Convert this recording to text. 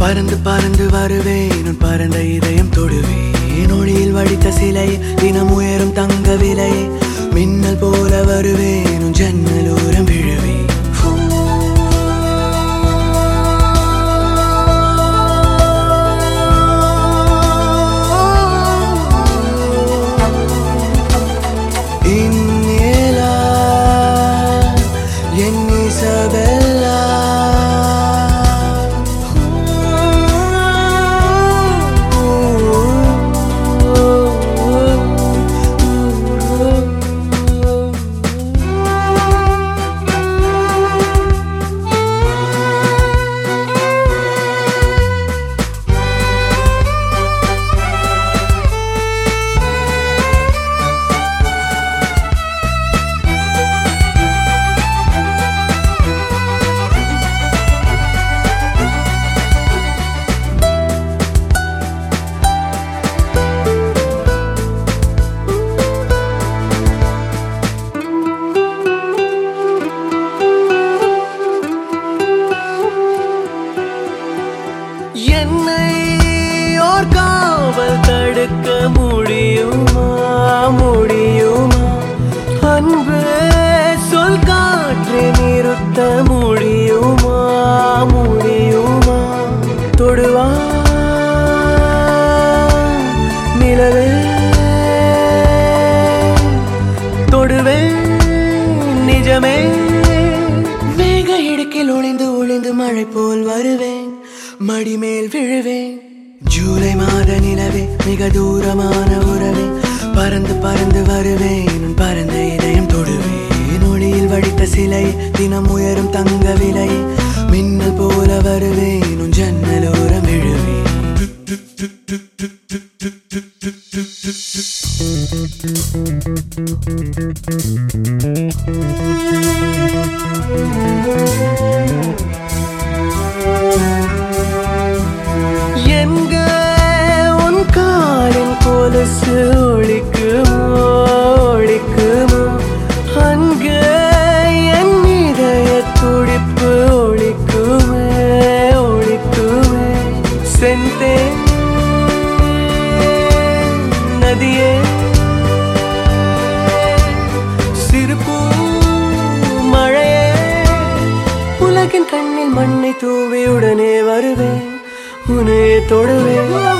பறந்து பறந்து வருவேன் உன் பறந்த இதயம் தொடுவேன் ஒளியில் வடித்த சிலை தினம் உயரும் தங்க விலை மின்னல் போல வருவேன் உன் ஜன்னலோரம் விழுவேன் இந்நிலா என் இசபெல்லா என்னை ஓர் காவல் தடுக்க முடியுமா முடியுமா அன்பு சொல் காற்றை நிறுத்த முடியுமா முடியுமா தொடுவா நிலவே தொடுவே நிஜமே மேக இடுக்கில் ஒளிந்து ஒளிந்து மழை போல் வருவேன் மடிமேல் விழுவேன் ஜூலை மாத நிலவே மிக தூரமான உறவே பறந்து பறந்து வருவேன் உன் பறந்த இதயம் தொடுவேன் ஒளியில் வடித்த சிலை தினம் உயரும் தங்க விலை மின்னல் போல வருவேன் உன் ஜன்னலோரம் விழுவேன் எங்க உன் காலின் கொலுசு ஒழிக்குமோ ஒழிக்குமோ அங்க என் இதய துடிப்பு ஒழிக்குமே ஒழிக்குமே செந்தே நதியே சிறுபூ மழையே உலகின் கண்ணில் மண்ணை தூவி உடனே வருவேன் உனே தொடுவேன்